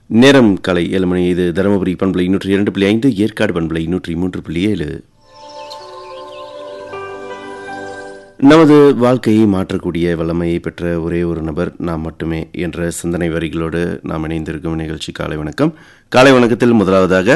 நேரம் காலை ஏழு மணி இது தருமபுரி பண்பலை நூற்றி இரண்டு புள்ளி ஐந்து ஏற்காடு பண்பலை நூற்றி மூன்று புள்ளி ஏழு நமது வாழ்க்கையை மாற்றக்கூடிய வல்லமையை பெற்ற ஒரே ஒரு நபர் நாம் மட்டுமே என்ற சிந்தனை வரிகளோடு நாம் இணைந்திருக்கும் நிகழ்ச்சி காலை வணக்கம் காலை வணக்கத்தில் முதலாவதாக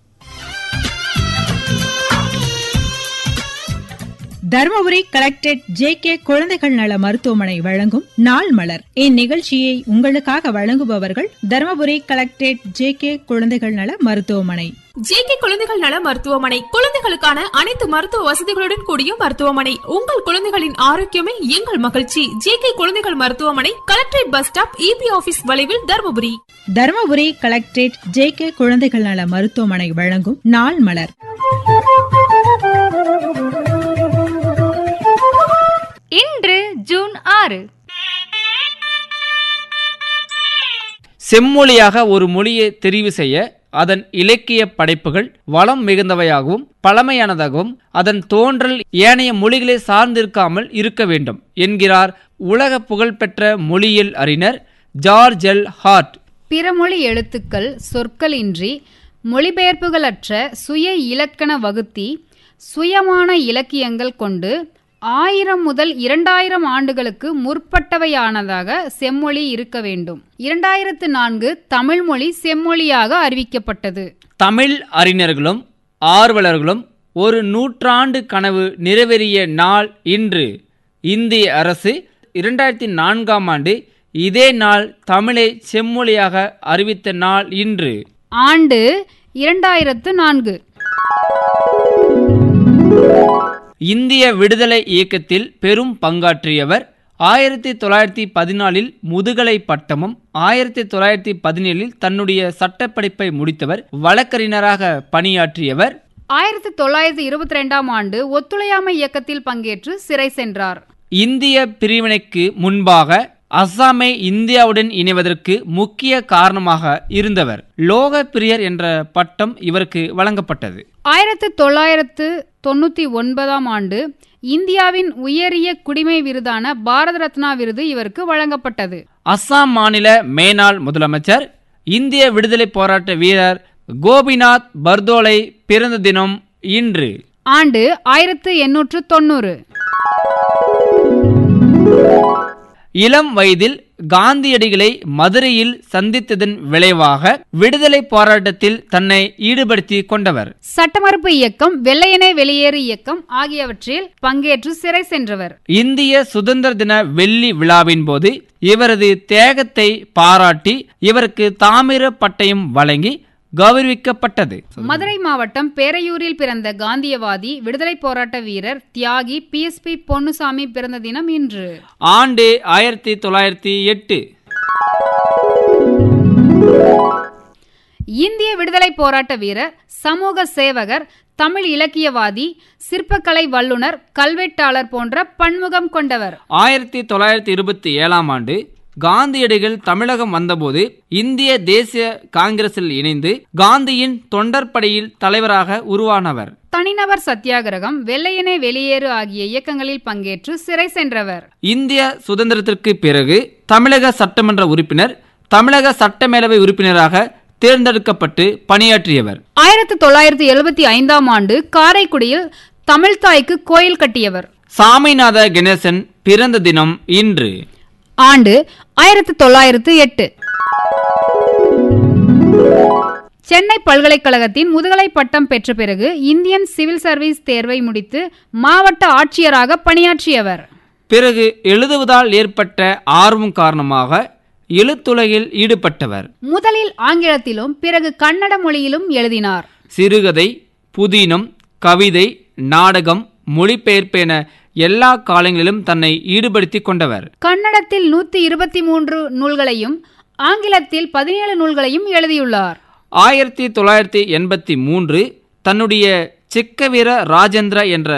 தருமபுரி கலெக்டரேட் ஜே கே குழந்தைகள் நல மருத்துவமனை வழங்கும் நாள் மலர் இந்நிகழ்ச்சியை உங்களுக்காக வழங்குபவர்கள் தருமபுரி கலெக்டரேட் ஜே கே குழந்தைகள் நல மருத்துவமனை ஜேகே குழந்தைகள் நல மருத்துவமனை குழந்தைகளுக்கான அனைத்து மருத்துவ வசதிகளுடன் கூடிய மருத்துவமனை உங்கள் குழந்தைகளின் ஆரோக்கியமே எங்கள் மகிழ்ச்சி ஜேகே குழந்தைகள் மருத்துவமனை collectorate bus stop EB office வளைவில் Dharmapuri Dharmapuri collectorate J K குழந்தைகள் நல மருத்துவமனை வழங்கும் நாள் மலர் இன்று ஜூன் ஆறு செம்மொழியாக ஒரு மொழியை தெரிவு செய்ய அதன் இலக்கிய படைப்புகள் வளம் மிகுந்தவையாகவும் பழமையானதாகவும் அதன் தோன்றல் ஏனைய மொழிகளை சார்ந்திருக்காமல் இருக்க வேண்டும் என்கிறார் உலக புகழ்பெற்ற மொழியியல் அறிஞர் ஜார்ஜ் எல் ஹார்ட் பிறமொழி எழுத்துக்கள் சொற்களின்றி மொழிபெயர்ப்புகளற்ற சுய இலக்கண வகுத்தி சுயமான இலக்கியங்கள் கொண்டு ஆயிரம் முதல் இரண்டாயிரம் ஆண்டுகளுக்கு முற்பட்டவையானதாக செம்மொழி இருக்க வேண்டும் இரண்டாயிரத்து நான்கு தமிழ் மொழி செம்மொழியாக அறிவிக்கப்பட்டது தமிழ் அறிஞர்களும் ஆர்வலர்களும் ஒரு நூற்றாண்டு கனவு நிறைவேறிய நாள் இன்று இந்திய அரசு இரண்டாயிரத்தி நான்காம் ஆண்டு இதே நாள் தமிழை செம்மொழியாக அறிவித்த நாள் இன்று ஆண்டு இரண்டாயிரத்து நான்கு இந்திய விடுதலை இயக்கத்தில் பெரும் பங்காற்றியவர் ஆயிரத்தி தொள்ளாயிரத்தி பதினாலில் முதுகலை பட்டமும் ஆயிரத்தி தொள்ளாயிரத்தி பதினேழில் தன்னுடைய சட்டப்படிப்பை முடித்தவர் வழக்கறிஞராக பணியாற்றியவர் ஆயிரத்தி தொள்ளாயிரத்தி இருபத்தி ரெண்டாம் ஆண்டு ஒத்துழையாமை இயக்கத்தில் பங்கேற்று சிறை சென்றார் இந்திய பிரிவினைக்கு முன்பாக அஸ்ஸாமை இந்தியாவுடன் இணைவதற்கு முக்கிய காரணமாக இருந்தவர் லோக பிரியர் என்ற பட்டம் இவருக்கு வழங்கப்பட்டது ஆயிரத்தி தொள்ளாயிரத்து தொண்ணூத்தி ஒன்பதாம் ஆண்டு இந்தியாவின் உயரிய குடிமை விருதான பாரத ரத்னா விருது இவருக்கு வழங்கப்பட்டது அஸ்ஸாம் மாநில மேனாள் முதலமைச்சர் இந்திய விடுதலை போராட்ட வீரர் கோபிநாத் பர்தோலை பிறந்த தினம் இன்று ஆண்டு ஆயிரத்து எண்ணூற்று தொண்ணூறு இளம் வயதில் காந்தியடிகளை மதுரையில் சந்தித்ததன் விளைவாக விடுதலை போராட்டத்தில் தன்னை ஈடுபடுத்தி கொண்டவர் சட்டமறுப்பு இயக்கம் வெள்ளையனே வெளியேறு இயக்கம் ஆகியவற்றில் பங்கேற்று சிறை சென்றவர் இந்திய சுதந்திர தின வெள்ளி விழாவின் போது இவரது தியாகத்தை பாராட்டி இவருக்கு தாமிர பட்டயம் வழங்கி கௌரவிக்கப்பட்டது மதுரை மாவட்டம் பேரையூரில் பிறந்த காந்தியவாதி விடுதலை போராட்ட வீரர் தியாகி பிஎஸ்பி பொன்னுசாமி பிறந்த தினம் இன்று ஆண்டு ஆயிரத்தி தொள்ளாயிரத்தி எட்டு இந்திய விடுதலை போராட்ட வீரர் சமூக சேவகர் தமிழ் இலக்கியவாதி சிற்பக்கலை வல்லுனர் கல்வெட்டாளர் போன்ற பன்முகம் கொண்டவர் ஆயிரத்தி தொள்ளாயிரத்தி இருபத்தி ஏழாம் ஆண்டு காந்தியடிகள் தமிழகம் வந்தபோது இந்திய தேசிய காங்கிரஸில் இணைந்து காந்தியின் தொண்டற்படையில் தலைவராக உருவானவர் தனிநபர் சத்தியாகிரகம் வெள்ளையனே வெளியேறு ஆகிய இயக்கங்களில் பங்கேற்று சிறை சென்றவர் இந்திய சுதந்திரத்திற்கு பிறகு தமிழக சட்டமன்ற உறுப்பினர் தமிழக சட்டமேலவை உறுப்பினராக தேர்ந்தெடுக்கப்பட்டு பணியாற்றியவர் ஆயிரத்தி தொள்ளாயிரத்தி எழுபத்தி ஐந்தாம் ஆண்டு காரைக்குடியில் தமிழ்தாய்க்கு கோயில் கட்டியவர் சாமிநாத கணேசன் பிறந்த தினம் இன்று ஆண்டு ஆயிரத்தி தொள்ளாயிரத்து எட்டு சென்னை பல்கலைக்கழகத்தின் முதுகலை பட்டம் பெற்ற பிறகு இந்தியன் சிவில் சர்வீஸ் தேர்வை முடித்து மாவட்ட ஆட்சியராக பணியாற்றியவர் பிறகு எழுதுவதால் ஏற்பட்ட ஆர்வம் காரணமாக எழுத்துலகில் ஈடுபட்டவர் முதலில் ஆங்கிலத்திலும் பிறகு கன்னட மொழியிலும் எழுதினார் சிறுகதை புதினம் கவிதை நாடகம் மொழிபெயர்ப்பு என எல்லா காலங்களிலும் தன்னை ஈடுபடுத்திக் கொண்டவர் கன்னடத்தில் நூத்தி இருபத்தி மூன்று நூல்களையும் ஆங்கிலத்தில் பதினேழு நூல்களையும் எழுதியுள்ளார் ஆயிரத்தி தொள்ளாயிரத்தி எண்பத்தி மூன்று தன்னுடைய சிக்கவீர ராஜேந்திர என்ற